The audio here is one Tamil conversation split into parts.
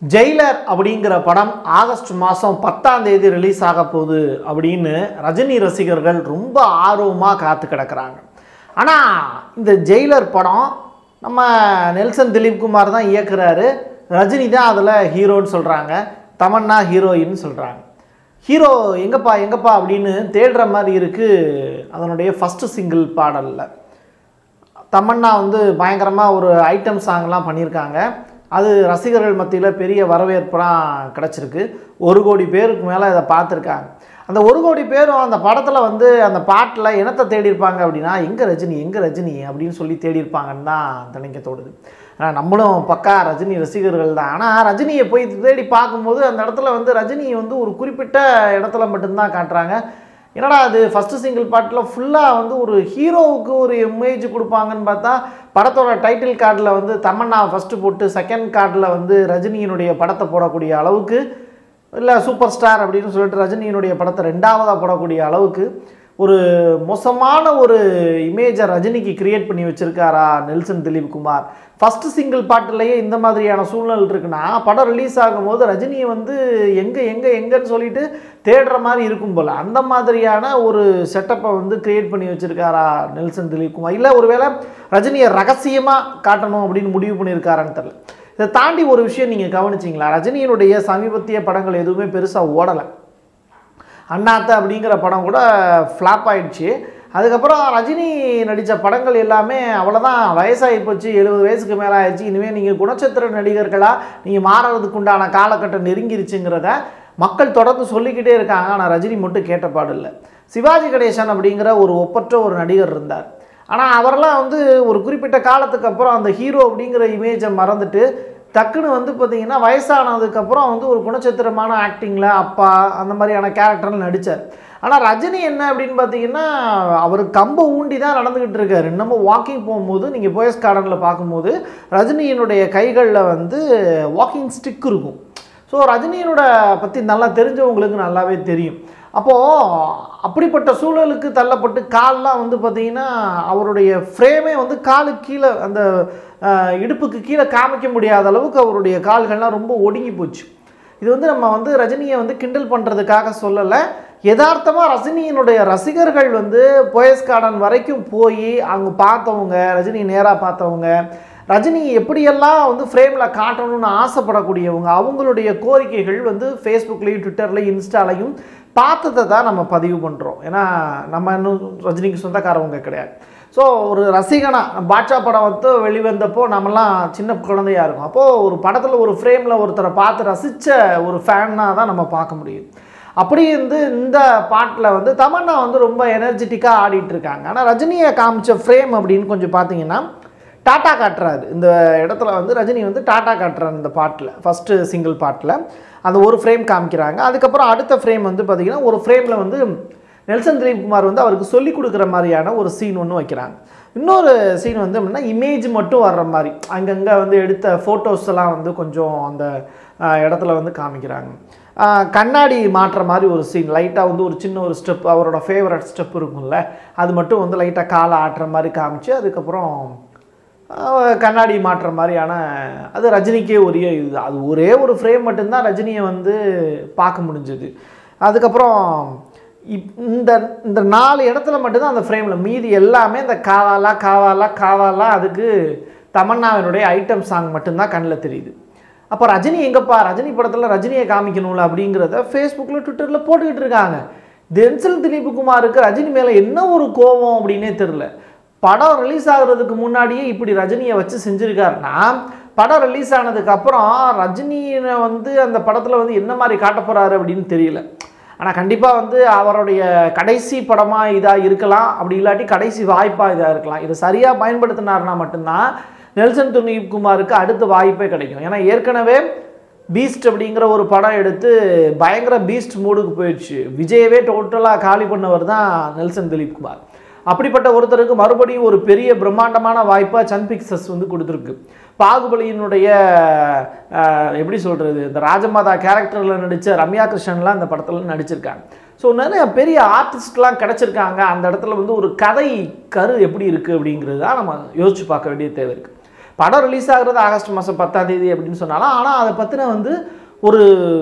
ஜெயிலர் அப்படிங்கிற படம் ஆகஸ்ட் மாதம் பத்தாம் தேதி ரிலீஸ் ஆக போகுது அப்படின்னு ரஜினி ரசிகர்கள் ரொம்ப ஆர்வமாக காத்து கிடக்குறாங்க ஆனால் இந்த ஜெயிலர் படம் நம்ம நெல்சன் திலீப்குமார் தான் இயக்குறாரு ரஜினி தான் அதில் ஹீரோன்னு சொல்கிறாங்க தமன்னா ஹீரோயின் சொல்கிறாங்க ஹீரோ எங்கப்பா எங்கப்பா அப்படின்னு தேடுற மாதிரி இருக்குது அதனுடைய ஃபஸ்ட்டு சிங்கிள் பாடலில் தமன்னா வந்து பயங்கரமாக ஒரு ஐட்டம் சாங்லாம் பண்ணியிருக்காங்க அது ரசிகர்கள் மத்தியில் பெரிய வரவேற்புலாம் கிடச்சிருக்கு ஒரு கோடி பேருக்கு மேலே இதை பார்த்துருக்காங்க அந்த ஒரு கோடி பேரும் அந்த படத்தில் வந்து அந்த பாட்டில் என்னத்தை தேடியிருப்பாங்க அப்படின்னா எங்கே ரஜினி எங்கே ரஜினி அப்படின்னு சொல்லி தேடியிருப்பாங்கன்னு தான் நினைக்க தோடுது ஆனால் நம்மளும் பக்கா ரஜினி ரசிகர்கள் தான் ஆனால் ரஜினியை போய் தேடி பார்க்கும்போது அந்த இடத்துல வந்து ரஜினி வந்து ஒரு குறிப்பிட்ட இடத்துல மட்டும்தான் காட்டுறாங்க என்னடா அது ஃபஸ்ட்டு சிங்கிள் பாட்டில் ஃபுல்லாக வந்து ஒரு ஹீரோவுக்கு ஒரு இமேஜ் கொடுப்பாங்கன்னு பார்த்தா படத்தோட டைட்டில் கார்டில் வந்து தமன்னா ஃபஸ்ட்டு போட்டு செகண்ட் கார்டில் வந்து ரஜினியினுடைய படத்தை போடக்கூடிய அளவுக்கு இல்லை சூப்பர் ஸ்டார் அப்படின்னு சொல்லிட்டு ரஜினியினுடைய படத்தை ரெண்டாவதாக போடக்கூடிய அளவுக்கு ஒரு மோசமான ஒரு இமேஜை ரஜினிக்கு கிரியேட் பண்ணி வச்சுருக்காரா நெல்சன் திலீப் குமார் ஃபஸ்ட்டு சிங்கிள் பாட்டிலேயே இந்த மாதிரியான சூழ்நிலை இருக்குன்னா படம் ரிலீஸ் ஆகும்போது ரஜினியை வந்து எங்கே எங்கே எங்கன்னு சொல்லிட்டு தேடுற மாதிரி இருக்கும் போல் அந்த மாதிரியான ஒரு செட்டப்பை வந்து கிரியேட் பண்ணி வச்சுருக்காரா நெல்சன் திலீப் குமார் இல்லை ஒருவேளை ரஜினியை ரகசியமாக காட்டணும் அப்படின்னு முடிவு பண்ணியிருக்காரான்னு தெரில இதை தாண்டி ஒரு விஷயம் நீங்கள் கவனிச்சிங்களா ரஜினியினுடைய சமீபத்திய படங்கள் எதுவுமே பெருசாக ஓடலை அண்ணாத்த அப்படிங்கிற படம் கூட ஃப்ளாப் ஆயிடுச்சு அதுக்கப்புறம் ரஜினி நடித்த படங்கள் எல்லாமே அவ்வளோதான் வயசாகி போச்சு எழுபது வயசுக்கு மேலே ஆயிடுச்சு இனிமேல் நீங்கள் குணச்சித்திர நடிகர்களாக நீங்கள் மாறுறதுக்கு உண்டான காலகட்டம் நெருங்கிருச்சுங்கிறத மக்கள் தொடர்ந்து சொல்லிக்கிட்டே இருக்காங்க ஆனால் ரஜினி மட்டும் கேட்ட பாடு இல்லை சிவாஜி கணேசன் அப்படிங்கிற ஒரு ஒப்பற்ற ஒரு நடிகர் இருந்தார் ஆனால் அவரெல்லாம் வந்து ஒரு குறிப்பிட்ட காலத்துக்கு அப்புறம் அந்த ஹீரோ அப்படிங்கிற இமேஜை மறந்துட்டு டக்குன்னு வந்து பார்த்தீங்கன்னா வயசானதுக்கப்புறம் வந்து ஒரு குணச்சித்திரமான ஆக்டிங்கில் அப்பா அந்த மாதிரியான கேரக்டரில் நடித்தார் ஆனால் ரஜினி என்ன அப்படின்னு பார்த்தீங்கன்னா அவர் கம்பை ஊண்டி தான் நடந்துக்கிட்டு இருக்காரு இன்னமும் வாக்கிங் போகும்போது நீங்கள் போயஸ் கார்டனில் பார்க்கும்போது ரஜினியினுடைய கைகளில் வந்து வாக்கிங் ஸ்டிக் இருக்கும் ஸோ ரஜினியினோட பற்றி நல்லா தெரிஞ்சவங்களுக்கு நல்லாவே தெரியும் அப்போது அப்படிப்பட்ட சூழலுக்கு தள்ளப்பட்டு கால்லாம் வந்து பார்த்திங்கன்னா அவருடைய ஃப்ரேமே வந்து காலுக்கு கீழே அந்த அஹ், இடுப்புக்கு கீழே காமிக்க முடியாத அளவுக்கு அவருடைய கால்கள்லாம் ரொம்ப ஒடுங்கி போச்சு இது வந்து நம்ம வந்து ரஜினியை வந்து கிண்டல் பண்ணுறதுக்காக சொல்லலை யதார்த்தமாக ரஜினியினுடைய ரசிகர்கள் வந்து போயஸ் கார்டன் வரைக்கும் போய் அங்கே பார்த்தவங்க ரஜினி நேராக பார்த்தவங்க ரஜினி எப்படியெல்லாம் வந்து ஃப்ரேமில் காட்டணும்னு ஆசைப்படக்கூடியவங்க அவங்களுடைய கோரிக்கைகள் வந்து ஃபேஸ்புக்லேயும் ட்விட்டர்லேயும் இன்ஸ்டாலையும் பார்த்ததை தான் நம்ம பதிவு பண்ணுறோம் ஏன்னா நம்ம இன்னும் ரஜினிக்கு சொந்தக்காரவங்க கிடையாது ஸோ ஒரு ரசிகனா பாட்ஷா படம் வந்து வெளிவந்தப்போ நம்மலாம் சின்ன குழந்தையா இருக்கும் அப்போது ஒரு படத்தில் ஒரு ஃப்ரேமில் ஒருத்தரை பார்த்து ரசித்த ஒரு ஃபேனாக தான் நம்ம பார்க்க முடியும் அப்படி வந்து இந்த பாட்டில் வந்து தமன்னா வந்து ரொம்ப எனர்ஜெட்டிக்காக ஆடிட்டு இருக்காங்க ஆனால் ரஜினியை காமிச்ச ஃப்ரேம் அப்படின்னு கொஞ்சம் பார்த்தீங்கன்னா டாட்டா காட்டுறாரு இந்த இடத்துல வந்து ரஜினி வந்து டாட்டா காட்டுறாரு இந்த பாட்டில் ஃபஸ்ட்டு சிங்கிள் பாட்டில் அந்த ஒரு ஃப்ரேம் காமிக்கிறாங்க அதுக்கப்புறம் அடுத்த ஃப்ரேம் வந்து பார்த்திங்கன்னா ஒரு ஃப்ரேமில் வந்து நெல்சன் திலீப் குமார் வந்து அவருக்கு சொல்லி கொடுக்குற மாதிரியான ஒரு சீன் ஒன்று வைக்கிறாங்க இன்னொரு சீன் வந்து அப்படின்னா இமேஜ் மட்டும் வர்ற மாதிரி அங்கங்கே வந்து எடுத்த ஃபோட்டோஸ் எல்லாம் வந்து கொஞ்சம் அந்த ஆஹ், இடத்துல வந்து காமிக்கிறாங்க ஆஹ், கண்ணாடி மாட்டுற மாதிரி ஒரு சீன் லைட்டாக வந்து ஒரு சின்ன ஒரு ஸ்டெப் அவரோட ஃபேவரட் ஸ்டெப் இருக்கும்ல அது மட்டும் வந்து லைட்டாக காலை ஆட்டுற மாதிரி காமிச்சு அதுக்கப்புறம் ஆஹ், கண்ணாடி மாட்டுற மாதிரியான அது ரஜினிக்கே உரிய இது அது ஒரே ஒரு ஃப்ரேம் மட்டும்தான் ரஜினியை வந்து பார்க்க முடிஞ்சது அதுக்கப்புறம் இப் இந்த இந்த நாலு இடத்துல மட்டும்தான் அந்த ஃப்ரேமில் மீதி எல்லாமே இந்த காவாலா காவாலா காவாலா அதுக்கு தமன்னாவினுடைய ஐட்டம் சாங் மட்டும்தான் கண்ணில் தெரியுது அப்போ ரஜினி எங்கப்பா ரஜினி படத்தில் ரஜினியை காமிக்கணும்ல அப்படிங்கிறத ஃபேஸ்புக்கில் ட்விட்டரில் போட்டுக்கிட்டு இருக்காங்க தென்சல் திலீப் குமாருக்கு ரஜினி மேலே என்ன ஒரு கோபம் அப்படின்னே தெரில படம் ரிலீஸ் ஆகுறதுக்கு முன்னாடியே இப்படி ரஜினியை வச்சு செஞ்சுருக்காருன்னா படம் ரிலீஸ் ஆனதுக்கு அப்புறம் ரஜினியை வந்து அந்த படத்தில் வந்து என்ன மாதிரி காட்ட போகிறாரு அப்படின்னு தெரியல ஆனால் கண்டிப்பாக வந்து அவருடைய கடைசி படமாக இதாக இருக்கலாம் அப்படி இல்லாட்டி கடைசி வாய்ப்பாக இதாக இருக்கலாம் இதை சரியாக பயன்படுத்தினார்னா மட்டும்தான் நெல்சன் துணீப் குமாருக்கு அடுத்த வாய்ப்பே கிடைக்கும் ஏன்னா ஏற்கனவே பீஸ்ட் அப்படிங்கிற ஒரு படம் எடுத்து பயங்கர பீஸ்ட் மூடுக்கு போயிடுச்சு விஜயவே டோட்டலாக காலி பண்ணவர் தான் நெல்சன் திலீப் குமார் அப்படிப்பட்ட ஒருத்தருக்கு மறுபடியும் ஒரு பெரிய பிரம்மாண்டமான வாய்ப்பாக சன் பிக்சர்ஸ் வந்து கொடுத்துருக்கு பாகுபலியினுடைய அஹ், எப்படி சொல்கிறது இந்த ராஜமாதா கேரக்டரில் நடித்த ரம்யா கிருஷ்ணன்லாம் இந்த படத்தில் நடிச்சிருக்காங்க ஸோ நிறைய பெரிய ஆர்டிஸ்ட்லாம் கிடச்சிருக்காங்க அந்த இடத்துல வந்து ஒரு கதை கரு எப்படி இருக்குது அப்படிங்கிறது தான் நம்ம யோசிச்சு பார்க்க வேண்டிய தேவை இருக்குது படம் ரிலீஸ் ஆகுறது ஆகஸ்ட் மாதம் பத்தாம் தேதி அப்படின்னு சொன்னாலும் ஆனால் அதை பற்றின வந்து ஒரு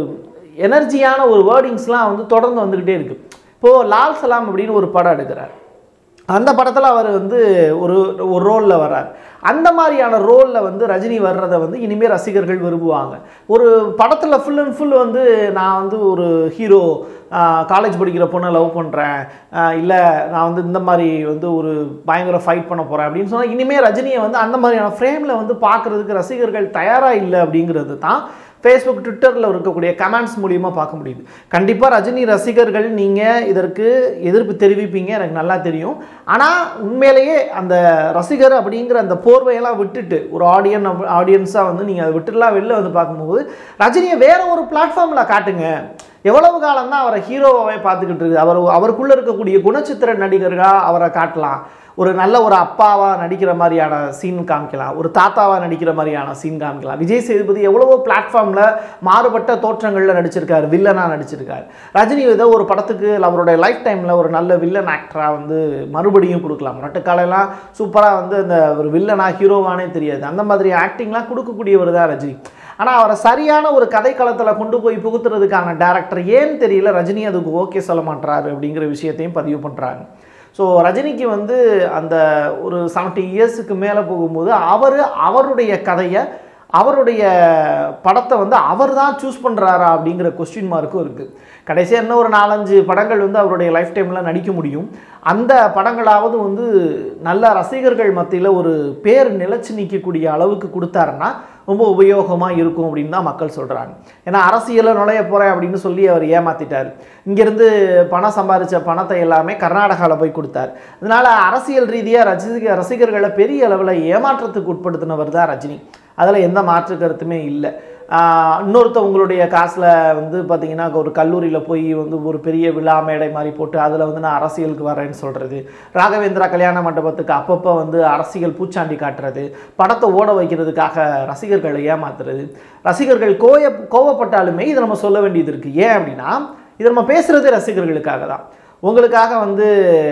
எனர்ஜியான ஒரு வேர்டிங்ஸ்லாம் வந்து தொடர்ந்து வந்துக்கிட்டே இருக்குது இப்போது லால் சலாம் அப்படின்னு ஒரு படம் எடுக்கிறார் அந்த படத்தில் அவர் வந்து ஒரு ஒரு ரோலில் வர்றார் அந்த மாதிரியான ரோலில் வந்து ரஜினி வர்றதை வந்து இனிமேல் ரசிகர்கள் விரும்புவாங்க ஒரு படத்தில் ஃபுல் அண்ட் ஃபுல் வந்து நான் வந்து ஒரு ஹீரோ காலேஜ் படிக்கிற பொண்ணை லவ் பண்ணுறேன் இல்லை நான் வந்து இந்த மாதிரி வந்து ஒரு பயங்கர ஃபைட் பண்ண போகிறேன் அப்படின்னு சொன்னால் இனிமேல் ரஜினியை வந்து அந்த மாதிரியான ஃப்ரேமில் வந்து பார்க்குறதுக்கு ரசிகர்கள் தயாராக இல்லை அப்படிங்கிறது தான் ஃபேஸ்புக் ட்விட்டரில் இருக்கக்கூடிய கமெண்ட்ஸ் மூலியமாக பார்க்க முடியுது கண்டிப்பாக ரஜினி ரசிகர்கள் நீங்கள் இதற்கு எதிர்ப்பு தெரிவிப்பீங்க எனக்கு நல்லா தெரியும் ஆனால் உண்மையிலேயே அந்த ரசிகர் அப்படிங்கிற அந்த போர்வையெல்லாம் விட்டுட்டு ஒரு ஆடியன் ஆடியன்ஸாக வந்து நீங்கள் அதை விட்டுலாம் வெளில வந்து பார்க்கும்போது ரஜினியை வேற ஒரு பிளாட்ஃபார்மில் காட்டுங்க எவ்வளவு காலம் தான் அவரை ஹீரோவாகவே பார்த்துக்கிட்டு இருக்குது அவர் அவருக்குள்ளே இருக்கக்கூடிய குணச்சித்திர நடிகர்களாக அவரை காட்டலாம் ஒரு நல்ல ஒரு அப்பாவாக நடிக்கிற மாதிரியான சீன் காமிக்கலாம் ஒரு தாத்தாவாக நடிக்கிற மாதிரியான சீன் காமிக்கலாம் விஜய் சேதுபதி எவ்வளவோ பிளாட்ஃபார்மில் மாறுபட்ட தோற்றங்களில் நடிச்சிருக்காரு வில்லனாக நடிச்சிருக்காரு ரஜினி ஏதோ ஒரு படத்துக்கு இல்ல அவருடைய லைஃப் டைமில் ஒரு நல்ல வில்லன் ஆக்டராக வந்து மறுபடியும் கொடுக்கலாம் முரட்டுக்காலையெல்லாம் சூப்பராக வந்து அந்த ஒரு வில்லனா ஹீரோவானே தெரியாது அந்த மாதிரி ஆக்டிங்லாம் கொடுக்கக்கூடியவர் தான் ரஜினி ஆனால் அவரை சரியான ஒரு கதைக்களத்தில் கொண்டு போய் புகுத்துறதுக்கான டேரக்டர் ஏன் தெரியல ரஜினி அதுக்கு ஓகே சொல்ல மாட்டாரு அப்படிங்கிற விஷயத்தையும் பதிவு பண்ணுறாங்க ஸோ ரஜினிக்கு வந்து அந்த ஒரு செவன்ட்டி இயர்ஸுக்கு மேலே போகும்போது அவர் அவருடைய கதையை அவருடைய படத்தை வந்து அவர் தான் சூஸ் பண்ணுறாரா அப்படிங்கிற கொஸ்டின் மார்க்கும் இருக்குது கடைசியாக இன்னும் ஒரு நாலஞ்சு படங்கள் வந்து அவருடைய லைஃப் டைமில் நடிக்க முடியும் அந்த படங்களாவது வந்து நல்ல ரசிகர்கள் மத்தியில் ஒரு பேர் நிலச்சி நிற்கக்கூடிய அளவுக்கு கொடுத்தாருன்னா ரொம்ப உபயோகமாக இருக்கும் அப்படின்னு தான் மக்கள் சொல்கிறாங்க ஏன்னா அரசியலில் நுழைய போகிறேன் அப்படின்னு சொல்லி அவர் ஏமாத்திட்டார் இங்கேருந்து பணம் சம்பாதிச்ச பணத்தை எல்லாமே கர்நாடகாவில் போய் கொடுத்தார் அதனால் அரசியல் ரீதியாக ரசிக ரசிகர்களை பெரிய அளவில் ஏமாற்றத்துக்கு உட்படுத்தினவர் தான் ரஜினி அதில் எந்த மாற்று கருத்துமே இல்லை ஆஹ் இன்னொருத்தவங்களுடைய காசில் வந்து பார்த்தீங்கன்னா ஒரு கல்லூரியில் போய் வந்து ஒரு பெரிய விழா மேடை மாதிரி போட்டு அதில் வந்து நான் அரசியலுக்கு வரேன்னு சொல்கிறது ராகவேந்திரா கல்யாண மண்டபத்துக்கு அப்பப்போ வந்து அரசியல் பூச்சாண்டி காட்டுறது படத்தை ஓட வைக்கிறதுக்காக ரசிகர்களை ஏமாத்துறது ரசிகர்கள் கோய கோவப்பட்டாலுமே இதை நம்ம சொல்ல வேண்டியது இருக்குது ஏன் அப்படின்னா இதை நம்ம பேசுகிறதே ரசிகர்களுக்காக தான் உங்களுக்காக வந்து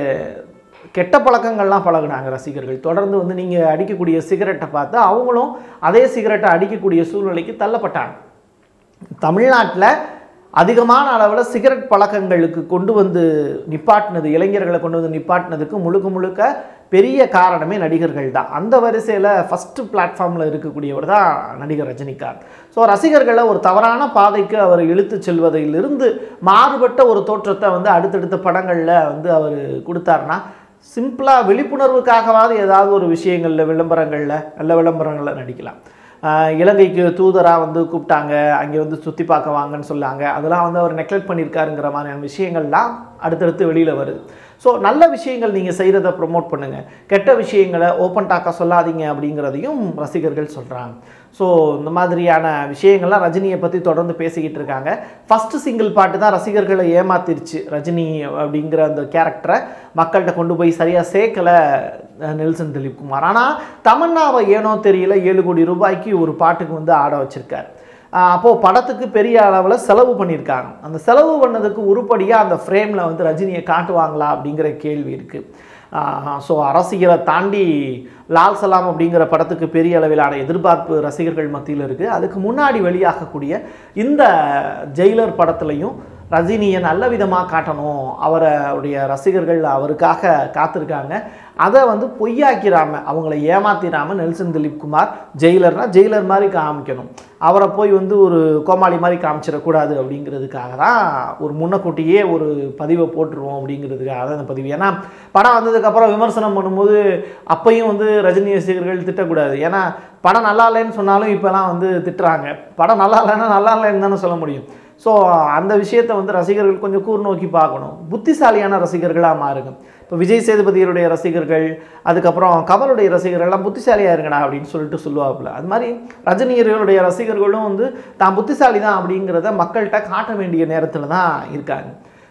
கெட்ட பழக்கங்கள்லாம் பழகுனாங்க ரசிகர்கள் தொடர்ந்து வந்து நீங்கள் அடிக்கக்கூடிய சிகரெட்டை பார்த்து அவங்களும் அதே சிகரெட்டை அடிக்கக்கூடிய சூழ்நிலைக்கு தள்ளப்பட்டாங்க தமிழ்நாட்டில் அதிகமான அளவில் சிகரெட் பழக்கங்களுக்கு கொண்டு வந்து நிப்பாட்டினது இளைஞர்களை கொண்டு வந்து நிப்பாட்டினதுக்கு முழுக்க முழுக்க பெரிய காரணமே நடிகர்கள் தான் அந்த வரிசையில் ஃபஸ்ட்டு பிளாட்ஃபார்மில் இருக்கக்கூடியவர் தான் நடிகர் ரஜினிகாந்த் ஸோ ரசிகர்களை ஒரு தவறான பாதைக்கு அவர் இழுத்து செல்வதிலிருந்து மாறுபட்ட ஒரு தோற்றத்தை வந்து அடுத்தடுத்த படங்களில் வந்து அவர் கொடுத்தாருன்னா சிம்பிளாக விழிப்புணர்வுக்காகவாவது ஏதாவது ஒரு விஷயங்களில் விளம்பரங்களில் நல்ல விளம்பரங்களில் நடிக்கலாம் ஆஹ் இலங்கைக்கு தூதராக வந்து கூப்பிட்டாங்க அங்கே வந்து சுற்றி பார்க்க வாங்கன்னு சொன்னாங்க அதெல்லாம் வந்து அவர் நெக்லெக்ட் பண்ணியிருக்காருங்கிற மாதிரியான விஷயங்கள்லாம் அடுத்தடுத்து வெளியில் வருது ஸோ நல்ல விஷயங்கள் நீங்கள் செய்கிறத ப்ரொமோட் பண்ணுங்கள் கெட்ட விஷயங்களை ஓப்பன் டாக்காக சொல்லாதீங்க அப்படிங்கிறதையும் ரசிகர்கள் சொல்கிறாங்க ஸோ இந்த மாதிரியான விஷயங்கள்லாம் ரஜினியை பற்றி தொடர்ந்து பேசிக்கிட்டு இருக்காங்க ஃபஸ்ட்டு சிங்கிள் பாட்டு தான் ரசிகர்களை ஏமாத்திருச்சு ரஜினி அப்படிங்கிற அந்த கேரக்டரை மக்கள்கிட்ட கொண்டு போய் சரியாக சேர்க்கலை அஹ், நெல்சன் திலீப் குமார் ஆனால் தமன்னாவை ஏனோ தெரியல ஏழு கோடி ரூபாய்க்கு ஒரு பாட்டுக்கு வந்து ஆட வச்சிருக்காரு ஆஹ் அப்போ படத்துக்கு பெரிய அளவில் செலவு பண்ணியிருக்காங்க அந்த செலவு பண்ணதுக்கு உருப்படியாக அந்த ஃப்ரேமில் வந்து ரஜினியை காட்டுவாங்களா அப்படிங்கிற கேள்வி இருக்குது ஸோ அரசியலை தாண்டி லால் சலாம் அப்படிங்கிற படத்துக்கு பெரிய அளவிலான எதிர்பார்ப்பு ரசிகர்கள் மத்தியில் இருக்குது அதுக்கு முன்னாடி வெளியாகக்கூடிய இந்த ஜெயிலர் படத்துலையும் ரஜினியை நல்ல விதமாக காட்டணும் அவருடைய ரசிகர்கள் அவருக்காக காத்திருக்காங்க அதை வந்து பொய்யாக்கிராம அவங்கள ஏமாத்திராம நெல்சன் திலீப் குமார் ஜெயிலர்னா ஜெயிலர் மாதிரி காமிக்கணும் அவரை போய் வந்து ஒரு கோமாளி மாதிரி காமிச்சிடக்கூடாது அப்படிங்கிறதுக்காக தான் ஒரு முன்னக்கூட்டியே ஒரு பதிவை போட்டுருவோம் அப்படிங்கிறதுக்காக தான் இந்த பதிவு ஏன்னா படம் வந்ததுக்கப்புறம் விமர்சனம் பண்ணும்போது அப்பையும் வந்து ரஜினி ரசிகர்கள் திட்டக்கூடாது ஏன்னா படம் நல்லா இல்லைன்னு சொன்னாலும் இப்போலாம் வந்து திட்டுறாங்க படம் நல்லா இல்லைன்னா நல்லா இல்லைன்னு தானே சொல்ல முடியும் ஸோ அந்த விஷயத்தை வந்து ரசிகர்கள் கொஞ்சம் கூர் நோக்கி பார்க்கணும் புத்திசாலியான ரசிகர்களாக மாறுங்க இப்போ விஜய் சேதுபதியருடைய ரசிகர்கள் அதுக்கப்புறம் கமலுடைய ரசிகர்கள்லாம் புத்திசாலியாக இருங்கடா அப்படின்னு சொல்லிட்டு சொல்லுவாப்புல அது மாதிரி ரஜினியர்களுடைய ரசிகர்களும் வந்து தான் புத்திசாலி தான் அப்படிங்கிறத மக்கள்கிட்ட காட்ட வேண்டிய நேரத்தில் தான் இருக்காங்க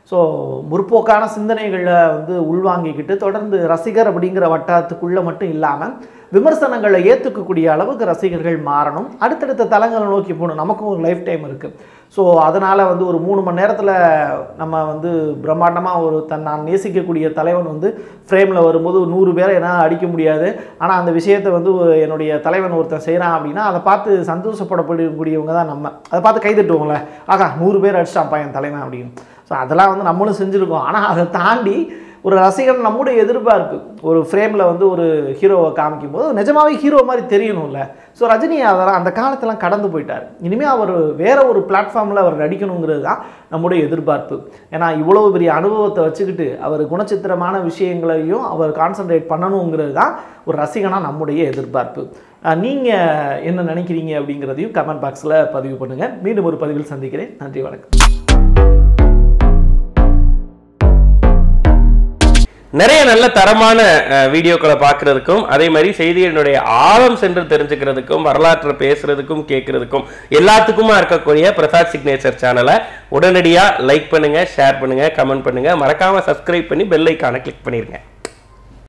ஸோ முற்போக்கான சிந்தனைகளை வந்து உள்வாங்கிக்கிட்டு தொடர்ந்து ரசிகர் அப்படிங்கிற வட்டாரத்துக்குள்ளே மட்டும் இல்லாமல் விமர்சனங்களை ஏற்றுக்கக்கூடிய அளவுக்கு ரசிகர்கள் மாறணும் அடுத்தடுத்த தளங்களை நோக்கி போகணும் நமக்கும் ஒரு லைஃப் டைம் இருக்குது ஸோ அதனால் வந்து ஒரு மூணு மணி நேரத்தில் நம்ம வந்து பிரம்மாண்டமாக ஒரு தன் நான் நேசிக்கக்கூடிய தலைவன் வந்து ஃப்ரேமில் வரும்போது ஒரு நூறு பேரை என்னால் அடிக்க முடியாது ஆனால் அந்த விஷயத்தை வந்து ஒரு என்னுடைய தலைவன் ஒருத்தன் செய்கிறான் அப்படின்னா அதை பார்த்து சந்தோஷப்படக்கூடியவங்க தான் நம்ம அதை பார்த்து கைதட்டுவோங்களே ஆகா நூறு பேர் அடிச்சிட்டான் பையன் தலைவன் அப்படின்னு ஸோ அதெல்லாம் வந்து நம்மளும் செஞ்சுருக்கோம் ஆனால் அதை தாண்டி ஒரு ரசிகன் நம்முடைய எதிர்பார்ப்பு ஒரு ஃப்ரேமில் வந்து ஒரு ஹீரோவை காமிக்கும் போது நிஜமாவே ஹீரோ மாதிரி தெரியணும்ல ஸோ ரஜினி அதெல்லாம் அந்த காலத்தெல்லாம் கடந்து போயிட்டார் இனிமேல் அவர் வேற ஒரு பிளாட்ஃபார்மில் அவர் நடிக்கணுங்கிறது தான் நம்முடைய எதிர்பார்ப்பு ஏன்னா இவ்வளவு பெரிய அனுபவத்தை வச்சுக்கிட்டு அவர் குணச்சித்திரமான விஷயங்களையும் அவர் கான்சென்ட்ரேட் பண்ணணுங்கிறது தான் ஒரு ரசிகனாக நம்முடைய எதிர்பார்ப்பு நீங்கள் என்ன நினைக்கிறீங்க அப்படிங்கிறதையும் கமெண்ட் பாக்ஸில் பதிவு பண்ணுங்கள் மீண்டும் ஒரு பதிவில் சந்திக்கிறேன் நன்றி வணக்கம் நிறைய நல்ல தரமான அஹ், வீடியோக்களை பார்க்கறதுக்கும் அதே மாதிரி செய்திகளினுடைய ஆழம் சென்று தெரிஞ்சுக்கிறதுக்கும் வரலாற்றை பேசுறதுக்கும் கேட்கறதுக்கும் எல்லாத்துக்குமா இருக்கக்கூடிய பிரசாத் சிக்னேச்சர் சேனலை உடனடியாக லைக் பண்ணுங்க ஷேர் பண்ணுங்க கமெண்ட் பண்ணுங்க மறக்காம சப்ஸ்கிரைப் பண்ணி பெல் ஐக்கானை கிளிக் பண்ணிருங்க